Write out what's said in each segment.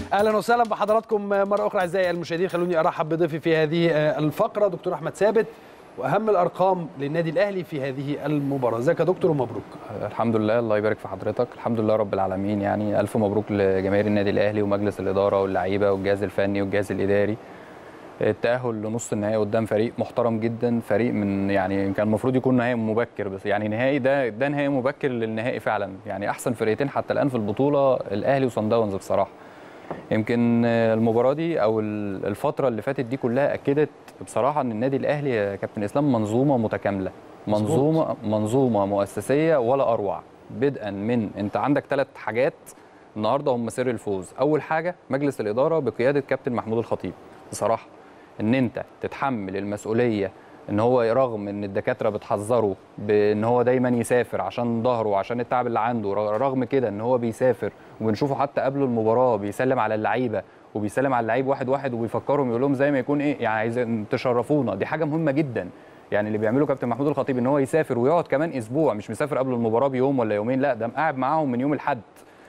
اهلا وسهلا بحضراتكم مره اخرى اعزائي المشاهدين خلوني ارحب بضيفي في هذه الفقره دكتور احمد ثابت واهم الارقام للنادي الاهلي في هذه المباراه ازيك يا دكتور ومبروك الحمد لله الله يبارك في حضرتك الحمد لله رب العالمين يعني الف مبروك لجماهير النادي الاهلي ومجلس الاداره واللعيبه والجهاز الفني والجهاز الاداري التاهل لنص النهائي قدام فريق محترم جدا فريق من يعني كان المفروض يكون نهائي مبكر بس يعني نهائي ده ده نهائي مبكر للنهائي فعلا يعني احسن فرقتين حتى الان في البطوله الاهلي وصن داونز بصراحه يمكن المباراه دي او الفتره اللي فاتت دي كلها اكدت بصراحه ان النادي الاهلي يا كابتن اسلام منظومه متكامله منظومه منظومه مؤسسيه ولا اروع بدءا من انت عندك ثلاث حاجات النهارده هم سر الفوز اول حاجه مجلس الاداره بقياده كابتن محمود الخطيب بصراحه ان انت تتحمل المسؤوليه ان هو رغم ان الدكاتره بتحذره بان هو دايما يسافر عشان ظهره وعشان التعب اللي عنده رغم كده ان هو بيسافر وبنشوفه حتى قبل المباراه بيسلم على اللعيبه وبيسلم على اللعيب واحد واحد وبيفكرهم يقول لهم زي ما يكون ايه يعني عايز تشرفونا دي حاجه مهمه جدا يعني اللي بيعمله كابتن محمود الخطيب ان هو يسافر ويقعد كمان اسبوع مش مسافر قبل المباراه بيوم ولا يومين لا ده قاعد معاهم من يوم الاحد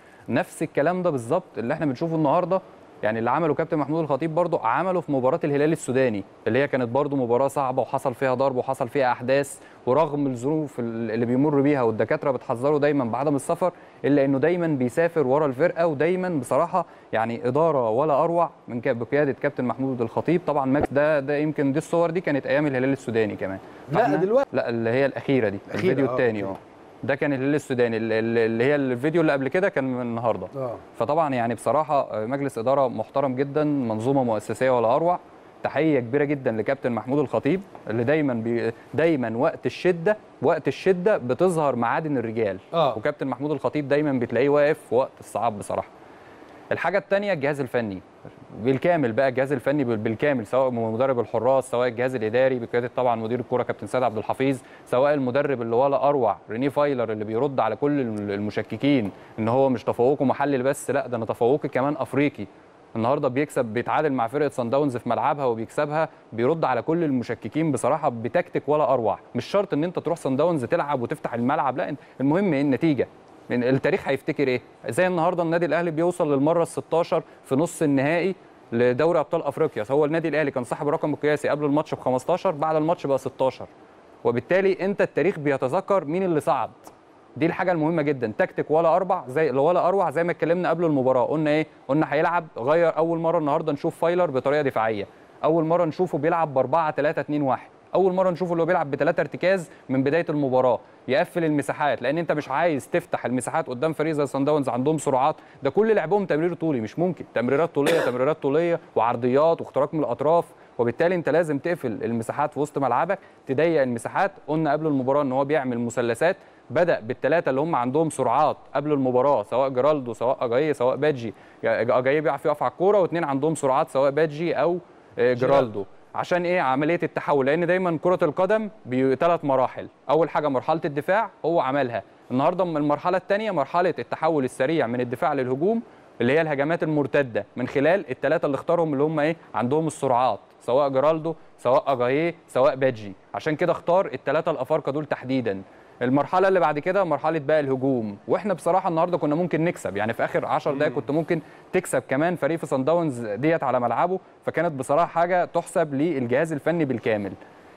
نفس الكلام ده بالظبط اللي احنا بنشوفه النهارده يعني اللي عمله كابتن محمود الخطيب برضه عمله في مباراه الهلال السوداني اللي هي كانت برضه مباراه صعبه وحصل فيها ضرب وحصل فيها احداث ورغم الظروف اللي بيمر بيها والدكاتره بتحذره دايما بعدم السفر الا انه دايما بيسافر ورا الفرقه ودايما بصراحه يعني اداره ولا اروع من بقياده كابتن محمود الخطيب طبعا ماكس ده ده يمكن دي الصور دي كانت ايام الهلال السوداني كمان لا دلوقتي لا اللي هي الاخيره دي الفيديو الثاني اه ده كان الهلال السوداني اللي هي الفيديو اللي قبل كده كان من النهارده آه. فطبعا يعني بصراحه مجلس اداره محترم جدا منظومه مؤسسيه ولا اروع تحيه كبيره جدا لكابتن محمود الخطيب اللي دايما بي دايما وقت الشده وقت الشده بتظهر معادن الرجال آه. وكابتن محمود الخطيب دايما بتلاقيه واقف في وقت الصعاب بصراحه الحاجه الثانيه الجهاز الفني بالكامل بقى الجهاز الفني بالكامل سواء مدرب الحراس سواء الجهاز الاداري بقياده طبعا مدير الكره كابتن سيد عبد الحفيظ سواء المدرب اللي ولا اروع ريني فايلر اللي بيرد على كل المشككين ان هو مش تفوقه محلي بس لا ده انا تفوقي كمان افريقي النهارده بيكسب بيتعادل مع فرقه سان داونز في ملعبها وبيكسبها بيرد على كل المشككين بصراحه بتكتيك ولا اروع مش شرط ان انت تروح سان داونز تلعب وتفتح الملعب لا المهم ايه النتيجه من التاريخ هيفتكر ايه زي النهارده النادي الاهلي بيوصل للمره ال16 في نص النهائي لدوري ابطال افريقيا هو النادي الاهلي كان صاحب الرقم القياسي قبل الماتش ب 15 بعد الماتش بقى 16 وبالتالي انت التاريخ بيتذكر مين اللي صعد دي الحاجه المهمه جدا تكتيك ولا اربع زي ولا اروع زي ما اتكلمنا قبل المباراه قلنا ايه قلنا هيلعب غير اول مره النهارده نشوف فايلر بطريقه دفاعيه اول مره نشوفه بيلعب ب 4 3 2 1 اول مره نشوفه اللي هو بيلعب بثلاثه ارتكاز من بدايه المباراه يقفل المساحات لان انت مش عايز تفتح المساحات قدام فريق زي سان داونز عندهم سرعات ده كل لعبهم تمرير طولي مش ممكن تمريرات طوليه تمريرات طوليه وعرضيات واختراق من الاطراف وبالتالي انت لازم تقفل المساحات في وسط ملعبك تضيق المساحات قلنا قبل المباراه ان هو بيعمل مثلثات بدا بالثلاثه اللي هم عندهم سرعات قبل المباراه سواء جرالدو سواء اجاي سواء بادجي اجاي بيعرف يقف على الكوره واثنين عندهم سرعات سواء بادجي او جرالدو عشان ايه عمليه التحول لان دايما كره القدم بثلاث مراحل اول حاجه مرحله الدفاع هو عملها النهارده المرحله الثانيه مرحله التحول السريع من الدفاع للهجوم اللي هي الهجمات المرتده من خلال الثلاثه اللي اختارهم اللي هم ايه عندهم السرعات سواء جرالدو سواء اجاييه سواء بادجي عشان كده اختار الثلاثه الافارقه دول تحديدا المرحله اللي بعد كده مرحله بقى الهجوم واحنا بصراحه النهارده كنا ممكن نكسب يعني في اخر 10 دقائق كنت ممكن تكسب كمان فريق في صن داونز ديت على ملعبه فكانت بصراحه حاجه تحسب للجهاز الفني بالكامل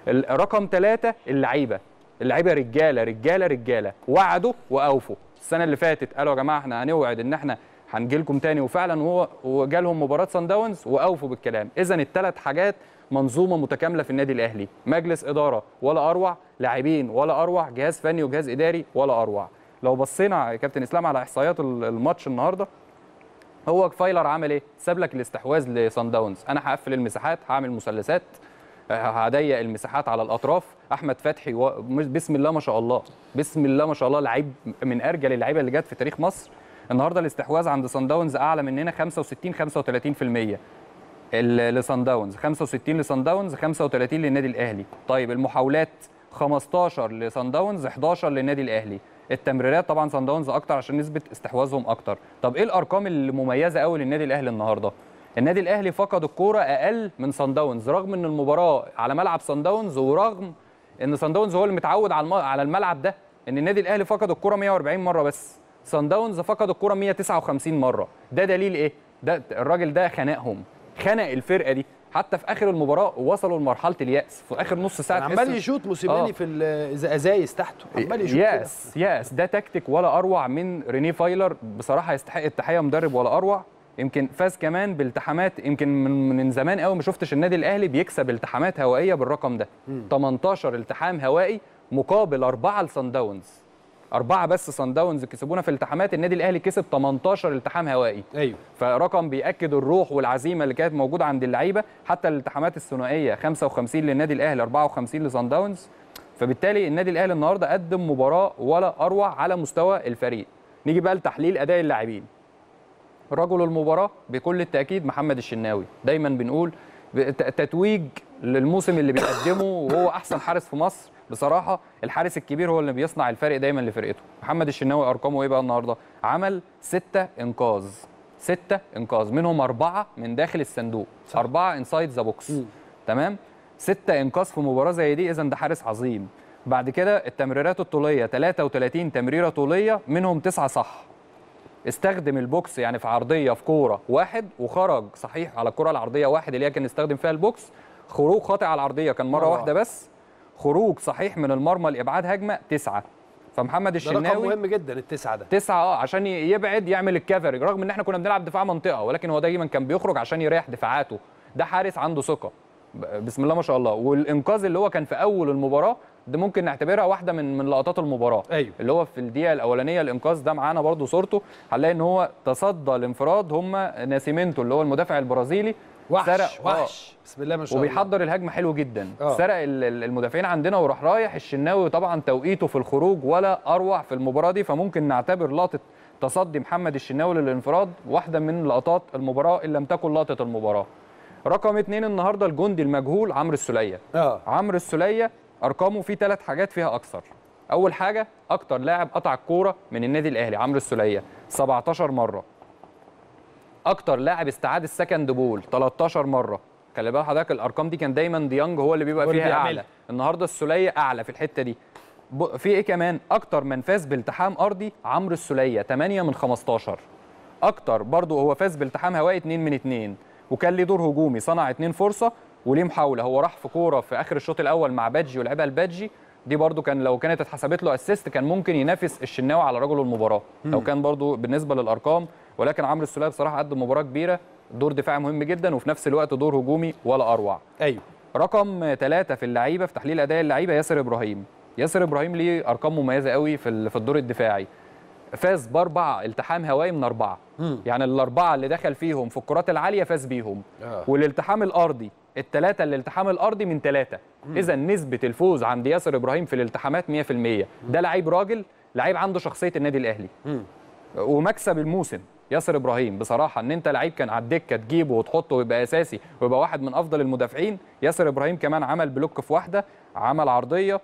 رقم ثلاثة اللعيبه اللعيبه رجاله رجاله رجاله وعدوا واوفوا السنه اللي فاتت قالوا يا جماعه احنا هنوعد ان احنا هنجي لكم تاني وفعلا هو وجالهم مباراه صن داونز واوفوا بالكلام اذا الثلاث حاجات منظومه متكامله في النادي الاهلي مجلس اداره ولا اروع لاعبين ولا اروع جهاز فني وجهاز اداري ولا اروع لو بصينا يا كابتن اسلام على احصائيات الماتش النهارده هو فايلر عمل ايه ساب لك الاستحواذ لصن داونز انا هقفل المساحات هعمل مثلثات هضيق المساحات على الاطراف احمد فتحي و... بسم الله ما شاء الله بسم الله ما شاء الله لعيب من ارجل اللعيبه اللي جت في تاريخ مصر النهارده الاستحواذ عند صن داونز اعلى مننا 65 35% لصن داونز 65 لصن داونز 35 للنادي الاهلي طيب المحاولات 15 لصن داونز 11 للنادي الاهلي التمريرات طبعا صن داونز اكتر عشان نسبه استحواذهم اكتر طب ايه الارقام المميزه قوي للنادي الاهلي النهارده النادي الاهلي فقد الكوره اقل من صن داونز رغم ان المباراه على ملعب صن داونز ورغم ان صن داونز هو اللي متعود على على الملعب ده ان النادي الاهلي فقد الكوره 140 مره بس صن داونز فقد الكوره 159 مره ده دليل ايه ده الراجل ده خنقهم خنق الفرقه دي حتى في اخر المباراه وصلوا لمرحله الياس في اخر نص ساعه كان تحس عمال يشوط موسيماني آه. في الازايز تحته عمال يشوط كده. ياس ياس ده تكتيك ولا اروع من ريني فايلر بصراحه يستحق التحيه مدرب ولا اروع يمكن فاز كمان بالتحامات يمكن من من زمان قوي ما شفتش النادي الاهلي بيكسب التحامات هوائيه بالرقم ده 18 التحام هوائي مقابل أربعة لصن داونز أربعة بس صن داونز كسبونا في التحامات النادي الأهلي كسب 18 التحام هوائي ايوه فرقم بيأكد الروح والعزيمة اللي كانت موجودة عند اللعيبة حتى الالتحامات الثنائية 55 للنادي الأهلي 54 لصن داونز فبالتالي النادي الأهلي النهاردة قدم مباراة ولا أروع على مستوى الفريق نيجي بقى لتحليل أداء اللاعبين رجل المباراة بكل التأكيد محمد الشناوي دايما بنقول ت- تتويج للموسم اللي بيقدمه وهو أحسن حارس في مصر بصراحة الحارس الكبير هو اللي بيصنع الفرق دايما لفرقته محمد الشناوي أرقامه إيه بقى النهاردة عمل ستة إنقاذ ستة إنقاذ منهم أربعة من داخل الصندوق صح. أربعة انسايد ذا بوكس مم. تمام ستة إنقاذ في مباراة زي دي إذا ده حارس عظيم بعد كده التمريرات الطولية 33 تمريرة طولية منهم تسعة صح استخدم البوكس يعني في عرضيه في كوره واحد وخرج صحيح على الكره العرضيه واحد اللي هي كان استخدم فيها البوكس خروج خاطئ على العرضيه كان مره مرة واحده بس خروج صحيح من المرمى لابعاد هجمه تسعه فمحمد ده رقم الشناوي مهم جدا التسعه ده تسعة اه عشان ي- يبعد يعمل الكفرج رغم ان احنا كنا بنلعب دفاع منطقه ولكن هو دايما كان بيخرج عشان يريح دفاعاته ده حارس عنده ثقه ب- بسم الله ما شاء الله والانقاذ اللي هو كان في اول المباراه ده ممكن نعتبرها واحده من من لقطات المباراه ايوه اللي هو في الدقيقه الاولانيه الانقاذ ده معانا برضو صورته هنلاقي ان هو تصدى الانفراد هم ناسيمنتو اللي هو المدافع البرازيلي وحش سرق آه. وحش بسم الله ما شاء الله وبيحضر الهجمه حلو جدا آه. سرق ال- ال- المدافعين عندنا وراح رايح الشناوي طبعا توقيته في الخروج ولا اروع في المباراه دي فممكن نعتبر لقطه تصدي محمد الشناوي للانفراد واحده من لقطات المباراه ان لم تكن لقطه المباراه رقم اتنين النهارده الجندي المجهول عمرو السوليه اه عمرو السوليه ارقامه فيه ثلاث حاجات فيها اكثر اول حاجه اكتر لاعب قطع الكوره من النادي الاهلي عمرو السوليه 17 مره اكتر لاعب استعاد السكند بول 13 مره خلي بال حضرتك الارقام دي كان دايما ديانج هو اللي بيبقى هو اللي فيها بيعملها. اعلى النهارده السوليه اعلى في الحته دي ب- في ايه كمان اكتر من فاز بالتحام ارضي عمرو السوليه 8 من 15 اكتر برضو هو فاز بالتحام هوائي 2 من 2 وكان ليه دور هجومي صنع اتنين فرصه وليه محاوله هو راح في كوره في اخر الشوط الاول مع بادجي ولعبها البادجي دي برضو كان لو كانت اتحسبت له اسيست كان ممكن ينافس الشناوي على رجل المباراه لو كان برضو بالنسبه للارقام ولكن عمرو السوليه بصراحه قدم مباراه كبيره دور دفاعي مهم جدا وفي نفس الوقت دور هجومي ولا اروع ايوه رقم ثلاثة في اللعيبة في تحليل أداء اللعيبة ياسر إبراهيم ياسر إبراهيم ليه أرقام مميزة قوي في ال- في الدور الدفاعي فاز بأربع التحام هوائي من أربعة مم. يعني الأربعة اللي دخل فيهم في الكرات العالية فاز بيهم آه. والالتحام الأرضي الثلاثة الالتحام الأرضي من ثلاثة إذا نسبة الفوز عند ياسر إبراهيم في الالتحامات 100% ده لعيب راجل لعيب عنده شخصية النادي الأهلي مم. ومكسب الموسم ياسر ابراهيم بصراحه ان انت لعيب كان على الدكه تجيبه وتحطه ويبقى اساسي ويبقى واحد من افضل المدافعين ياسر ابراهيم كمان عمل بلوك في واحده عمل عرضيه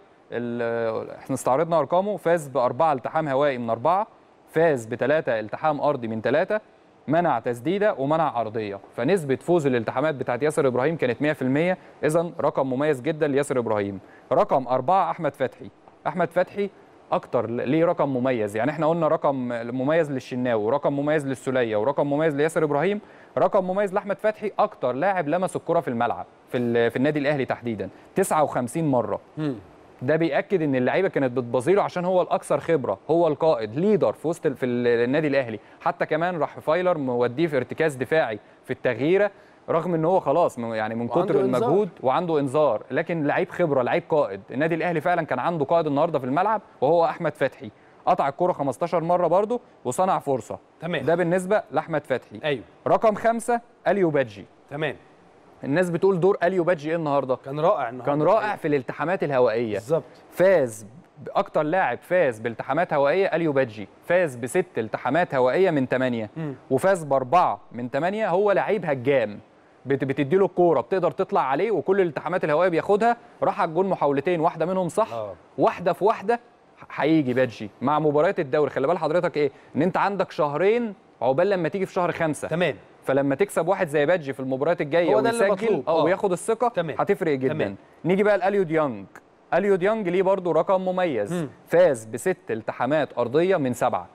ال- احنا استعرضنا ارقامه فاز باربعه التحام هوائي من اربعه فاز بثلاثه التحام ارضي من ثلاثه منع تسديده ومنع عرضيه فنسبه فوز الالتحامات بتاعت ياسر ابراهيم كانت 100% اذا رقم مميز جدا لياسر ابراهيم رقم أربعة احمد فتحي احمد فتحي اكتر ليه رقم مميز يعني احنا قلنا رقم مميز للشناوي ورقم مميز للسوليه ورقم مميز لياسر ابراهيم رقم مميز لاحمد فتحي اكتر لاعب لمس الكره في الملعب في ال- في النادي الاهلي تحديدا 59 مره مم. ده بيأكد ان اللعيبه كانت بتبصيله عشان هو الاكثر خبره هو القائد ليدر في وسط ال- في ال- النادي الاهلي حتى كمان راح فايلر موديه في ارتكاز دفاعي في التغييره رغم ان هو خلاص م- يعني من وعنده كتر إنذار. المجهود وعنده انذار لكن لعيب خبره لعيب قائد النادي الاهلي فعلا كان عنده قائد النهارده في الملعب وهو احمد فتحي قطع الكره 15 مره برضه وصنع فرصه تمام ده بالنسبه لاحمد فتحي ايوه رقم خمسة اليو بادجي تمام الناس بتقول دور اليو بادجي ايه النهارده كان رائع النهارده كان رائع في الالتحامات الهوائيه بالظبط فاز اكتر لاعب فاز بالتحامات هوائيه اليو بادجي فاز بست التحامات هوائيه من ثمانيه مم. وفاز باربعه من ثمانيه هو لعيب هجام بت- بتدي له الكوره بتقدر تطلع عليه وكل الالتحامات الهوائيه بياخدها راح على الجون محاولتين واحده منهم صح آه. واحده في واحده ح- هيجي بادجي مع مباريات الدوري خلي بال حضرتك ايه ان انت عندك شهرين عقبال لما تيجي في شهر خمسة تمام فلما تكسب واحد زي بادجي في المباريات الجايه هو ده اللي ويسجل مطلوب. اه آه. وياخد الثقه تمام. هتفرق جدا تمام. نيجي بقى لاليو ديانج اليو ديانج ليه برضه رقم مميز مم. فاز بست التحامات ارضيه من سبعه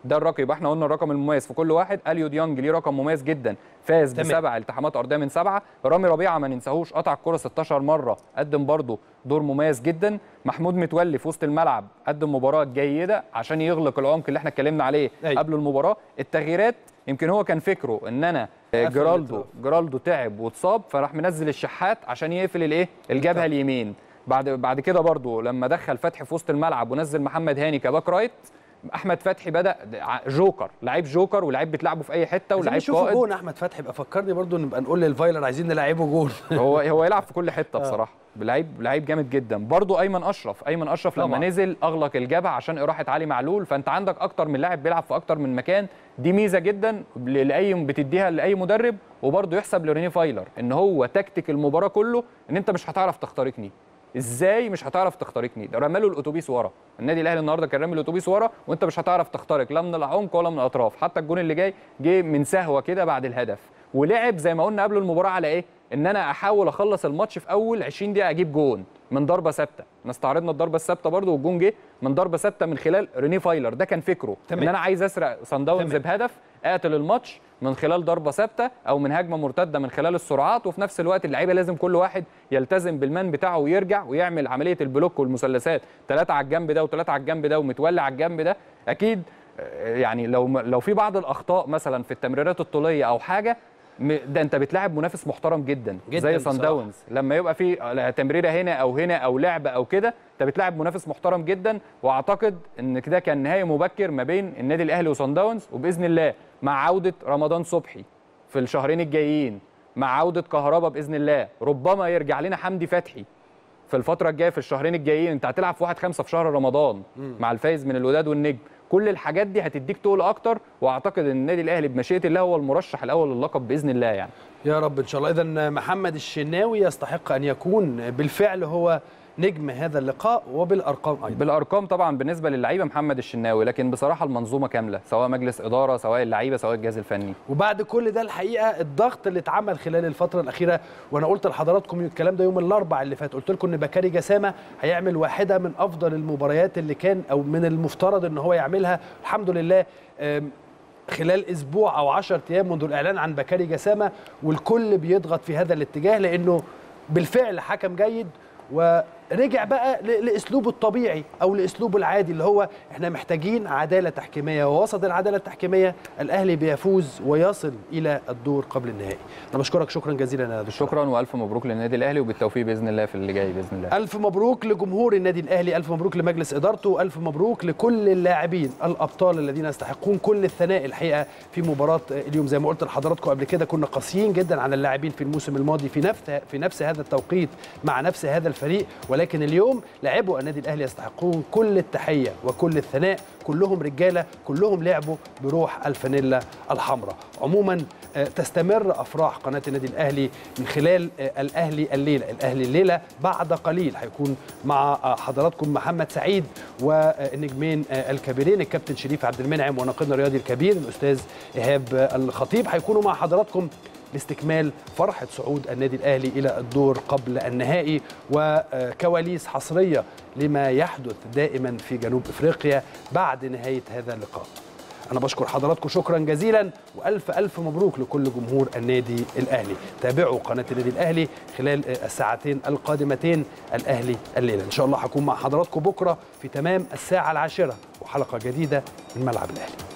ده الرقم يبقى احنا قلنا الرقم المميز في كل واحد اليو ديانج ليه رقم مميز جدا فاز تمام. بسبع التحامات ارضيه من سبعه رامي ربيعه ما ننساهوش قطع الكره 16 مره قدم برضه دور مميز جدا محمود متولي في وسط الملعب قدم مباراه جيده عشان يغلق العمق اللي احنا اتكلمنا عليه أيوة. قبل المباراه التغييرات يمكن هو كان فكره ان انا آه، قفل جرالدو الإطراف. جرالدو تعب واتصاب فراح منزل الشحات عشان يقفل الايه الجبهه اليمين بعد بعد كده برضو لما دخل فتحي في وسط الملعب ونزل محمد هاني كباك رايت احمد فتحي بدا ع- جوكر لعيب جوكر ولعيب بتلعبه في اي حته عايزين ولعيب نشوفه قائد جون احمد فتحي يبقى فكرني برضو نبقى نقول للفايلر عايزين نلعبه جون هو هو يلعب في كل حته بصراحه لعيب لعيب جامد جدا برضو ايمن اشرف ايمن اشرف لما طبعاً. نزل اغلق الجبهه عشان اراحه علي معلول فانت عندك اكتر من لاعب بيلعب في اكتر من مكان دي ميزه جدا ل- لاي بتديها لاي مدرب وبرضو يحسب لريني فايلر ان هو تكتيك المباراه كله ان انت مش هتعرف تخترقني ازاي مش هتعرف تخترقني ده رماله الاتوبيس ورا النادي الاهلي النهارده كان رامي الاتوبيس ورا وانت مش هتعرف تخترق لا من العمق ولا من الاطراف حتى الجون اللي جاي جه من سهوه كده بعد الهدف ولعب زي ما قلنا قبل المباراه على ايه ان انا احاول اخلص الماتش في اول 20 دقيقه اجيب جون من ضربه ثابته احنا استعرضنا الضربه الثابته برده والجون جه من ضربه ثابته من خلال ريني فايلر ده كان فكره تمام. ان انا عايز اسرق صن داونز تمام. بهدف اقتل الماتش من خلال ضربه ثابته او من هجمه مرتده من خلال السرعات وفي نفس الوقت اللعيبه لازم كل واحد يلتزم بالمان بتاعه ويرجع ويعمل عمليه البلوك والمثلثات ثلاثه على الجنب ده وثلاثه على الجنب ده ومتولي على الجنب ده اكيد آه، يعني لو لو في بعض الاخطاء مثلا في التمريرات الطوليه او حاجه م- ده انت بتلاعب منافس محترم جدا, جداً زي صن بصراحة. داونز لما يبقى في تمريره هنا او هنا او لعبه او كده انت بتلاعب منافس محترم جدا واعتقد ان كده كان نهائي مبكر ما بين النادي الاهلي وصن داونز وباذن الله مع عوده رمضان صبحي في الشهرين الجايين مع عوده كهربا باذن الله ربما يرجع لنا حمدي فتحي في الفترة الجاية في الشهرين الجايين انت هتلعب في 1 5 في شهر رمضان مع الفايز من الوداد والنجم كل الحاجات دي هتديك تقل اكتر واعتقد ان النادي الاهلي بمشيئة الله هو المرشح الاول للقب باذن الله يعني يا رب ان شاء الله اذا محمد الشناوي يستحق ان يكون بالفعل هو نجم هذا اللقاء وبالارقام ايضا بالارقام طبعا بالنسبه للعيبه محمد الشناوي لكن بصراحه المنظومه كامله سواء مجلس اداره سواء اللعيبه سواء الجهاز الفني وبعد كل ده الحقيقه الضغط اللي اتعمل خلال الفتره الاخيره وانا قلت لحضراتكم الكلام ده يوم الاربع اللي فات قلت لكم ان بكاري جسامه هيعمل واحده من افضل المباريات اللي كان او من المفترض ان هو يعملها الحمد لله آم، خلال اسبوع او 10 ايام منذ الاعلان عن بكاري جسامه والكل بيضغط في هذا الاتجاه لانه بالفعل حكم جيد ورجع بقى ل- لاسلوبه الطبيعي او لاسلوبه العادي اللي هو احنا محتاجين عداله تحكيميه ووسط العداله التحكيميه الاهلي بيفوز ويصل الى الدور قبل النهائي انا بشكرك شكرا جزيلا يا دكتور شكرا والف مبروك للنادي الاهلي وبالتوفيق باذن الله في اللي جاي باذن الله ألف مبروك لجمهور النادي الأهلي ألف مبروك لمجلس إدارته ألف مبروك لكل اللاعبين الأبطال الذين يستحقون كل الثناء الحقيقة في مباراة اليوم زي ما قلت لحضراتكم قبل كده كنا قاسيين جدا على اللاعبين في الموسم الماضي في نفس في نفس هذا التوقيت مع نفس هذا الفريق ولكن اليوم لاعبو النادي الأهلي يستحقون كل التحية وكل الثناء كلهم رجالة كلهم لعبوا بروح الفانيلا الحمراء عموما آه، تستمر افراح قناه النادي الاهلي من خلال آه، الاهلي الليله، الاهلي الليله بعد قليل هيكون مع آه، حضراتكم محمد سعيد والنجمين آه، الكبيرين الكابتن شريف عبد المنعم وناقدنا الرياضي الكبير الاستاذ ايهاب آه، الخطيب هيكونوا مع حضراتكم لاستكمال فرحة صعود النادي الأهلي إلى الدور قبل النهائي وكواليس حصرية لما يحدث دائما في جنوب إفريقيا بعد نهاية هذا اللقاء أنا بشكر حضراتكم شكرا جزيلا وألف ألف مبروك لكل جمهور النادي الأهلي تابعوا قناة النادي الأهلي خلال الساعتين القادمتين الأهلي الليلة إن شاء الله هكون مع حضراتكم بكرة في تمام الساعة العاشرة وحلقة جديدة من ملعب الأهلي